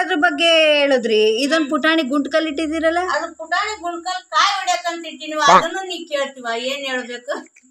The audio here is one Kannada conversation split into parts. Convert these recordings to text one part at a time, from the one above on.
ಅದ್ರ ಬಗ್ಗೆ ಹೇಳಿದ್ರಿ ಇದೊಂದು ಪುಟಾಣಿ ಗುಂಟ್ಕಲ್ ಇಟ್ಟಿದ್ದೀರಲ್ಲ ಅದು ಪುಟಾಣಿ ಗುಂಡ್ಕಲ್ ಕಾಯಿ ಹೊಡ್ಯಾಕಂತ ಇಟ್ಟಿನಿ ಅದನ್ನು ನೀ ಕೇಳ್ತೀವ ಏನ್ ಹೇಳ್ಬೇಕು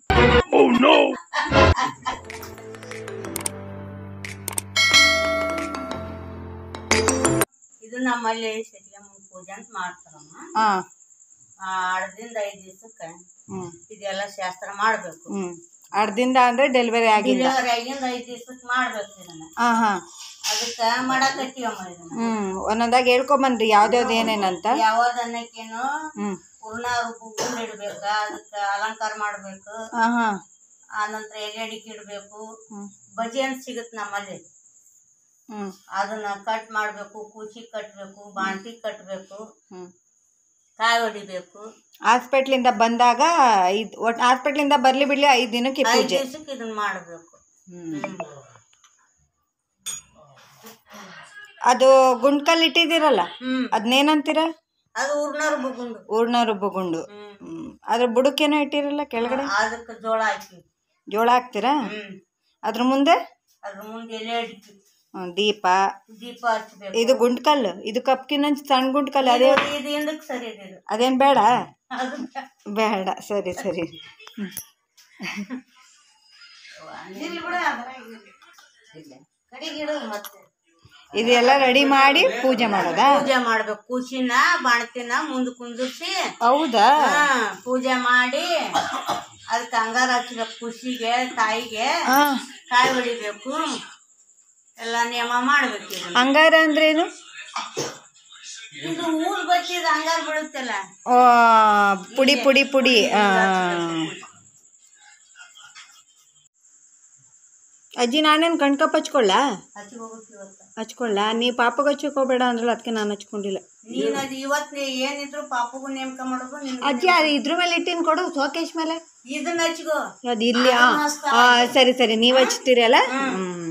ಇದು ನಮ್ಮಲ್ಲಿ ಸರಿಯಮ್ಮನ ಪೂಜೆ ಅಂತ ಮಾಡ್ತಾರಮ್ಮ ಹಾ ಆ ಅರ್ಧದಿಂದ ಐದ್ ದಿವ್ಸಕ್ಕೆ ಹ್ಮ್ ಇದೆಲ್ಲ ಶಾಸ್ತ್ರ ಮಾಡ್ಬೇಕು ಹ್ಮ್ ಅರ್ಧದಿಂದ ಅಂದ್ರೆ ಡೆಲಿವರಿ ಆಗಿಲ್ಲ ಡೆಲಿವರಿ ಆಗಿಂದ ಐದ್ ದಿವ್ಸಕ್ಕೆ ಮಾಡ್ಬೇಕು ಇದನ್ನ ಹಾ ಹಾ ಅದಕ್ಕ ಮಾಡಾಕತ್ತೀವಮ್ಮ ಇದನ್ನ ಹ್ಮ್ ಒಂದೊಂದಾಗಿ ಹೇಳ್ಕೊಂಬನ್ರಿ ಯಾವ್ದ್ಯಾವ್ದು ಏನೇನಂತ ಯಾವ್ದು ಅನ್ನಕ್ಕೇನು ಹ್ಮ್ ಹೂರ್ಣ ರುಬ್ಬು ಗುಂಡ್ ಇಡ್ಬೇಕ ಅದಕ್ಕ ಅಲಂಕಾರ ಮಾಡ್ಬೇಕು ಹಾ ಹಾ ಆನಂತರ ಎಲೆ ಅಡಿಕೆ ಇಡ್ಬೇಕು ಹ್ಮ್ ಬಜಿ ಅಂತ ಸಿಗುತ್ತೆ ನಮ್ಮಲ್ಲಿ ಹ್ಮ್ ಅದನ್ನ ಕಟ್ ಮಾಡ್ಬೇಕು ಕೂಚಿ ಕಟ್ಬೇಕು ಬಾಂಟಿ ಕಟ್ಬೇಕು ಹ್ಮ್ ಕಾಯಿ ಹೊಡಿಬೇಕು ಹಾಸ್ಪಿಟ್ಲಿಂದ ಬಂದಾಗ ಐದ್ ಒಟ್ ಹಾಸ್ಪಿಟ್ಲಿಂದ ಬರ್ಲಿ ಬಿಡ್ಲಿ ಐದ್ ದಿನಕ್ಕೆ ಈ ಐದ್ ಪೂಜೆ ದಿವ್ಸಕ್ಕೆ ಇದನ್ನ ಮಾಡ್ಬೇಕು ಹ್ಮ್ ಅದು ಗುಂಡ್ಕಲ್ ಇಟ್ಟಿದ್ದೀರಲ್ಲ ಹ್ಮ್ ಅದನ್ನೇನಂತೀರ ಅದು ಹೂರ್ಣ ರುಬ್ಬುಗುಂಡು ಹೂರ್ಣ ರುಬ್ಬಗುಂಡು ಹ್ಮ್ ಹ್ಮ್ ಅದ್ರ ಬುಡಕ್ಕೇನೋ ಇಟ್ಟಿರಲ್ಲ ಕೆಳಗಡೆ ಅದಕ್ಕೆ ಜೋಳ ಹಾಕಿ ಜೋಳ ಹಾಕ್ತೀರಾ ಹ್ಮ್ ಅದ್ರ ಮುಂದೆ ಅದ್ರ ಮುಂದೆ ಎಲೆ ಅಡಿಕೆ ಹ್ಮ್, ದೀಪ ದೀಪ ಹಚ್ಬೇಕು ಇದು ಗುಂಡ್ಕಲ್ಲು ಇದು ಕಪ್ಕಿನ ಸಣ್ಣ ಗುಂಡ್ಕಲ್ಲು ಅದೇ ಇದು- ಇದು ಹಿಂದಕ್ಕೆ ಸರಿ ಇದು ಅದೇನ್ ಬೇಡ ಅದು ಬೇಡ ಸರಿ ಸರಿ ಹ್ಮ್. ಕಡೆಗೆ ಇಡೋದು ಮತ್ತೆ ಇದೆಲ್ಲ ರೆಡಿ ಮಾಡಿ ಪೂಜೆ ಮಾಡೋದಾ ಪೂಜೆ ಮಾಡ್ಬೇಕು ಕೂಸಿನ ಬಾಣತಿನ ಮುಂದೆ ಕುಂದಿರ್ಸಿ ಹೌದಾ ಹಾ, ಪೂಜೆ ಮಾಡಿ ಅದಕ್ಕೆ ಅಂಗಾರ ಹಚ್ಬೇಕು ಖುಷಿಗೆ ತಾಯಿಗೆ ಹಾ ಕಾಯಿ ಹೊಡಿಬೇಕು ಎಲ್ಲ ನಿಯಮ ಮಾಡ್ಬೇಕು ಇದನ್ನ. ಹಂಗಾರ ಅಂದ್ರೇನು ಇದು ಊರ್ ಬಚ್ಚಿದ ಅಂಗಾರ ಬೀಳುತ್ತಲ್ಲ ಆ, ಪುಡಿ ಪುಡಿ ಪುಡಿ ಆ. ಅಜ್ಜಿ ನಾನೇನು ಕಣ್ಕಪ್ ಹಚ್ಕೊಳ್ಳ ಹಚ್ಚಿ ಹೋಗುತ್ತೆ ಇವತ್ತು ಹಚ್ಕೊಳ್ಳ ನೀ ಪಾಪಗೆ ಹಚ್ಕೋಬೇಡ ಅಂದ್ರಲ್ಲ ಅದಕ್ಕೆ ನಾನು ಹಚ್ಕೊಂಡಿಲ್ಲ ನೀನ್ ಅದು ಇವತ್ ನೀ ಏನಿದ್ರು ಪಾಪಗೂ ನೇಮಕ ಮಾಡೋದು ನಿನ್ ಅಜ್ಜಿ ಅದು ಇದ್ರ ಮೇಲೆ ಇಟ್ಟಿನ ಕೊಡು ಸೋಕೇಶ್ ಮೇಲೆ ಇದನ್ನ ಹಚ್ಕೋ ಅದು ಇಲ್ಲಿ ಆ, ಆ, ಸರಿ ಸರಿ ನೀವು ಹಚ್ತೀರಲ್ಲ ಹ್ಮ್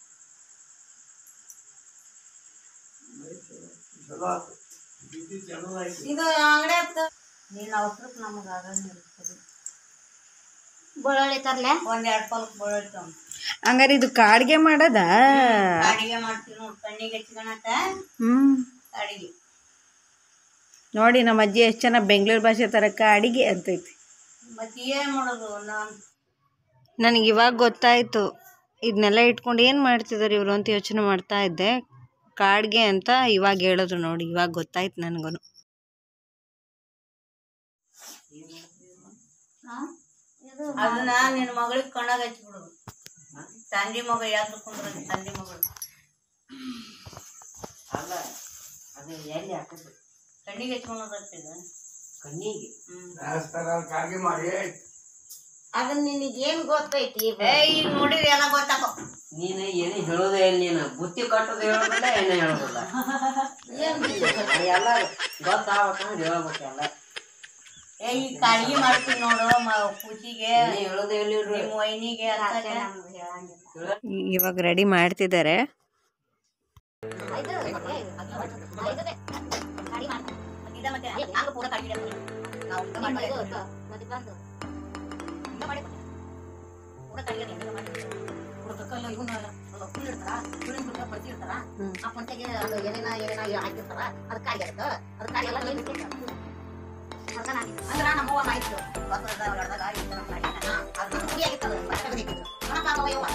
ಇದು ಅಂಗಡಿ ಹತ್ತ ನೀನ್ ಅವಸರಕ್ಕೆ ನಮಗ ಆಗಂಗ್ ಇರ್ತದೆ ಬೆಳ್ಳುಳ್ಳಿ ತರ್ಲೆ ಒಂದ್ ಎರಡ್ ಪಲ್ಕ್ ಬೆಳ್ಳುಳ್ಳಿ ತಗೊಂಡ್ ಹಂಗಾರೆ ಇದು ಕಾಡ್ಗೆ ಮಾಡೋದ ಅಡಿಗೆ ಮಾಡ್ತೀವಿ ನೋಡ್ ಕಣ್ಣಿಗೆ ಹಚ್ಕೊಳಕ ಹ್ಮ್ ಅಡಿಗೆ ನೋಡಿ ನಮ್ಮ ಅಜ್ಜಿ ಎಷ್ಟು ಚೆನ್ನಾಗಿ ಬೆಂಗಳೂರು ಭಾಷೆ ತರಕ ಅಡಿಗೆ ಅಂತೈತಿ ಮತ್ತೆ ಏನ್ ಮಾಡೋದು ನಾನ್ ನನಗೆ ಇವಾಗ ಗೊತ್ತಾಯ್ತು ಇದನ್ನೆಲ್ಲ ಇಟ್ಕೊಂಡು ಏನು ಮಾಡ್ತಿದ್ದಾರೆ ಇವರು ಅಂತ ಯೋಚನೆ ಮಾಡ್ತಾ ಇದ್ದೆ ಕಾಡ್ಗೆ ಅಂತ ಇವಾಗ ಹೇಳಿದ್ರು ನೋಡಿ ಇವಾಗ ಗೊತ್ತಾಯ್ತು ನನಗೂ ಅದನ್ನ ನಿನ್ ಮಗಳಿಗೆ ಕಣ್ಣಾಗ ಹಚ್ಬಿಡುದು ತಂದಿ ಮಗ ಯಾವ್ದು ಕುಂದ್ರ ತಂದಿ ಮಗಳು ಅಲ್ಲ ಅದು ಎಲ್ಲಿ ಹಾಕಿದ್ರು ಕಣ್ಣಿಗೆ ಹಚ್ಕೊಳೋದು ಹಚ್ಚಿದ ಕಣ್ಣಿಗೆ ಹ್ಮ್ ಅದನ್ನ ನಿನಗೆ ಏನು ಗೊತ್ತೈತಿ ಏ ಈಗ ನೋಡಿದ್ರೆ ಎಲ್ಲ ಗೊತ್ತಾಕೋ ನೀನು ಏನು ಹೇಳೋದೇ ಇಲ್ಲ ನೀನು ಬುತ್ತಿ ಕಟ್ಟೋದು ಹೇಳೋದಿಲ್ಲ ಏನು ಹೇಳೋದಿಲ್ಲ ಎಲ್ಲ ಗೊತ್ತಾಗ್ಬೇಕಂದ್ರೆ ಹೇಳ್ಬೇಕೆಲ್ಲ ಏ ಈಗ ಕಾಳಗಿ ಮಾಡ್ತೀವಿ ನೋಡು ಮ ಕೂಚಿಗೆ ಏನು ಹೇಳೋದೇ ಇಲ್ಲ ಇವ್ರು. ನಿಮ್ಮ ವೈನಿಗೆ ಅಕ್ಕಗೆ. ಇವಾಗ ರೆಡಿ ಮಾಡ್ತಿದ್ದಾರೆ ಇದ ಮತ್ತೆ ಹಂಗ ಪೂರ ಕಾಳಗಿ ಇಡಕ್ಕೆ. ನಾವು ಹಿಂಗ ಮಾಡ್ಬೇಕು. ಹಿಂಗ ಮಾಡಿ ಪೂರ ಕಾಳಗಿ ಇಡಕ್ಕೆ ಹಿಂಗ ಮಾಡಿ. ಪೂರ ಕಕ್ಕಲ್ಲ ಇವನ್ನ ಫುಲ್ ಇರ್ತಾರ ಫುಲ್ ಬಿಟ್ಟ ಪಡ್ತಿ ಇರ್ತಾರ ಆ ಪಂಚಗೆ ಅದು ಏನೇನ ಏನೇನ ಹಾಕಿರ್ತಾರ ಅದು ಕಾಯಿ ಇರುತ್ತೆ ಅದು ಕಾಯಿ ಎಲ್ಲ ನೀರು ಬಿಟ್ಟಿರ್ತಾರ. ಅದನ್ನ ಅಂದ್ರ ನಮ್ಮವ್ವ ಆಯ್ತು ಬಸರದ ಹೊಡೆದಾಗ ಈ ತರ ಮಾಡಿದ್ನ. ಅದು ಪುಡಿ ಆಗಿರ್ತದ ಬಟ್ಟೆ ತೆಗಿತಿದ್ರು. ಒಣ ಪಾಪವ ಯವ್ವ.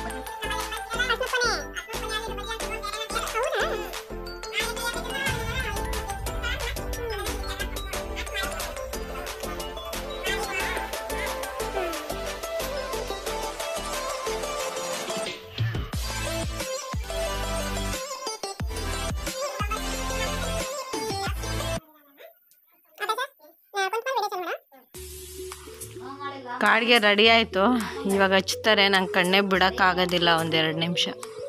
ಕಾಡ್ಗೆ ರೆಡಿ ಆಯಿತು ಇವಾಗ ಹಚ್ತಾರೆ ನಂಗೆ ಕಣ್ಣೇ ಬಿಡೋಕ್ಕಾಗೋದಿಲ್ಲ ಒಂದೆರಡು ನಿಮಿಷ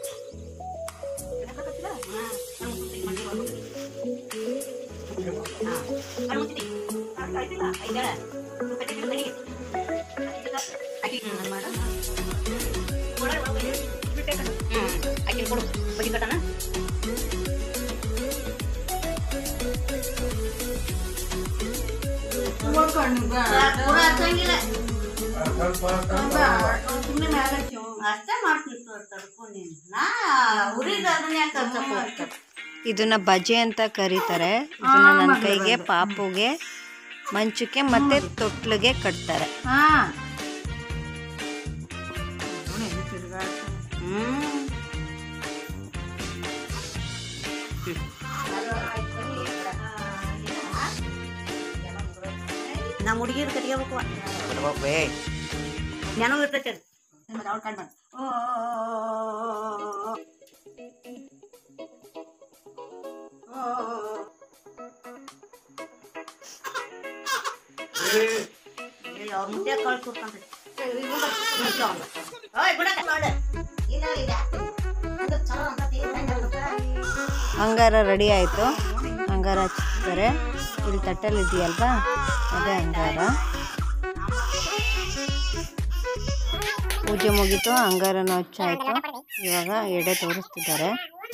ಅಕ್ಕಿ ಕೊಡು ಬಜಿ ಕಟ್ಟಣ ಪೂರ ಹಚ್ಚಂಗಿಲ್ಲ ಅಷ್ಟೇ ಮಾಡ್ತೀನಿ ತಡ್ಕೊ ನೀನು ನಾ ಉರಿದ ಅದನ್ನ ಯಾಕೆ ಹಚ್ಚಕ್ ಹೋಗ್ತೀನಿ ಇದನ್ನ ಬಜೆ ಅಂತ ಕರೀತಾರೆ ಇದನ್ನ ನನ್ನ ಕೈಗೆ ಪಾಪುಗೆ ಮಂಚಕ್ಕೆ ಮತ್ತೆ ತೊಟ್ಲಿಗೆ ಕಟ್ತಾರೆ ಹಾ ನೋಡಿ ಹೆಂಗ್ ತಿರ್ಗಾಡ್ತಾನೆ. ಹ್ಮ್ ನಮ್ಮ ಹುಡುಗಿರು ಕಟ್ಕೋಬೇಕು ನೆನವು ಇರ್ತೈತೆ ಅದು. ಮತ್ತೆ ಅವ್ಳ್ ಕಂಡ್ಬಂದ್. ಓ, ಓ, ಓ, ಓ. ಏ, ಅವ್ರ್ ಮುದ್ದೆ ಕಾಳ್ ಕೂತ್ಕೊಂಡ್ರಿ. ಏ, ಇವ್ನು ಬಾ, ಇವ್ನು ಬಾ ಅವ್ನು. ಓಯ್, ಬಿಡಕ್ಕ, ಮಾಡು. ಇಲ್ಲ, ಇಲ್ಲ. ಅದು ಚಲೋ ಅಂತತಿ, ಹೆಂಗ್ ಅನ್ಸುತ್ತೆ? ಅಂಗಾರ ರೆಡಿ ಆಯಿತು ಅಂಗಾರ ಹಚ್ತಾರೆ ಇಲ್ಲಿ ತಟ್ಟಲ್ಲಿ ಇದೆಯಲ್ವಾ ಅದೇ ಅಂಗಾರ ಪೂಜೆ ಮುಗೀತು ಅಂಗಾರನ ಹಚ್ಚಾಯ್ತು ಇವಾಗ ಎಡೆ ತೋರಿಸ್ತಿದ್ದಾರೆ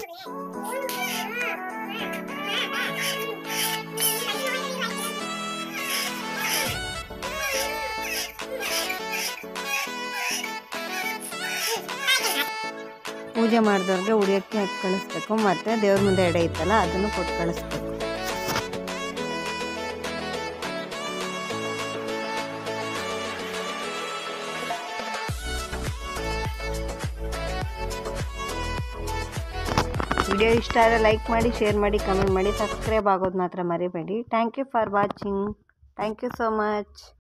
ಪೂಜೆ ಮಾಡಿದವ್ರಿಗೆ ಉಡಿಯೋಕ್ಕೆ ಕಳಿಸ್ಬೇಕು ಮತ್ತು ದೇವ್ರ ಮುಂದೆ ಎಡೆ ಇತ್ತಲ್ಲ ಅದನ್ನು ಕೊಟ್ಟು ಕಳಿಸ್ಬೇಕು ವಿಡಿಯೋ ಇಷ್ಟ ಆದರೆ ಲೈಕ್ ಮಾಡಿ ಶೇರ್ ಮಾಡಿ ಕಮೆಂಟ್ ಮಾಡಿ ಸಬ್ಸ್ಕ್ರೈಬ್ ಆಗೋದು ಮಾತ್ರ ಮರಿಬೇಡಿ thank you for watching thank you so much